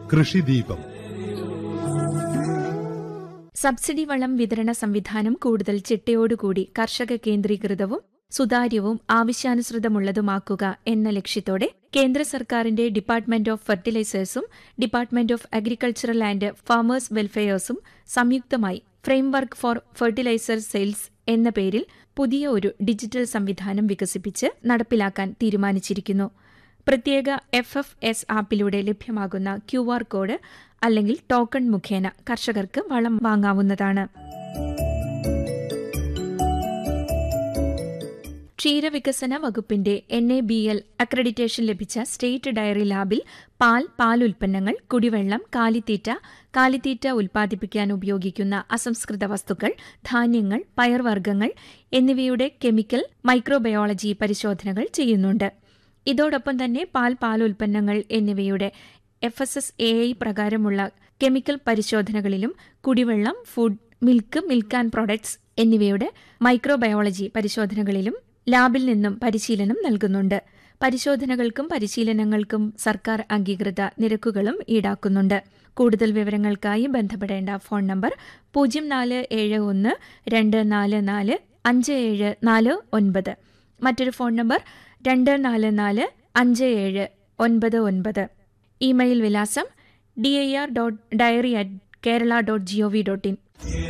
കൃഷിദീപം subsidy വളം വിതരണ സംവിധാനം കൂടുതൽ ചിട്ടയോടുകൂടി കർഷക കേന്ദ്രീകൃതവും സുതാര്യവും ആവശ്യാനുസൃതമുള്ളതുമാക്കുക എന്ന ലക്ഷ്യത്തോടെ കേന്ദ്ര സർക്കാരിന്റെ ഡിപ്പാർട്ട്മെന്റ് ഓഫ് ഫെർട്ടിലൈസേഴ്സും department of agricultural and farmers വെൽഫെയേഴ്സും സംയുക്തമായി ഫ്രെയിംവർക്ക് ഫോർ ഫെർട്ടിലൈസർ സെയിൽസ് എന്ന പേരിൽ പുതിയ ഒരു ഡിജിറ്റൽ സംവിധാനം വികസിപ്പിച്ച് നടപ്പിലാക്കാൻ തീരുമാനിച്ചിരിക്കുന്നു പ്രത്യേക എഫ് എഫ് എസ് ആപ്പിലൂടെ ലഭ്യമാകുന്ന ക്യു ആർ കോഡ് അല്ലെങ്കിൽ ടോക്കൺ മുഖേന കർഷകർക്ക് വളം വാങ്ങാവുന്നതാണ് ക്ഷീരവികസന വകുപ്പിന്റെ N A B L accreditation ലഭിച്ച സ്റ്റേറ്റ് ഡയറി ലാബിൽ പാൽ പാൽ ഉൽപ്പന്നങ്ങൾ കുടിവെള്ളം കാലിത്തീറ്റ കാലിത്തീറ്റ ഉൽപ്പാദിപ്പിക്കാൻ ഉപയോഗിക്കുന്ന അസംസ്കൃത വസ്തുക്കൾ ധാന്യങ്ങൾ പയർവർഗ്ഗങ്ങൾ എന്നിവയുടെ കെമിക്കൽ മൈക്രോബയോളജി പരിശോധനകൾ ചെയ്യുന്നുണ്ട് ഇതോടൊപ്പം തന്നെ പാൽ പാൽ ഉൽപ്പന്നങ്ങൾ എന്നിവയുടെ F S S A I പ്രകാരമുള്ള കെമിക്കൽ പരിശോധനകളിലും കുടിവെള്ളം food milk milk and products എന്നിവയുടെ മൈക്രോബയോളജി പരിശോധനകളിലും ലാബിൽ നിന്നും പരിശീലനം നൽകുന്നുണ്ട് പരിശോധനകൾക്കും പരിശീലനങ്ങൾക്കും സർക്കാർ അംഗീകൃത നിരക്കുകളും ഈടാക്കുന്നുണ്ട് കൂടുതൽ വിവരങ്ങൾക്കായി ബന്ധപ്പെടേണ്ട ഫോൺ നമ്പർ പൂജ്യം നാല് ഏഴ് ഒന്ന് രണ്ട് നാല് നാല് അഞ്ച് ഏഴ് നാല് ഒൻപത് മറ്റൊരു ഫോൺ നമ്പർ രണ്ട് നാല് നാല് അഞ്ച് ഏഴ് ഒൻപത് ഒൻപത് ഇമെയിൽ വിലാസം D I R dot dairy at Kerala dot G O V dot in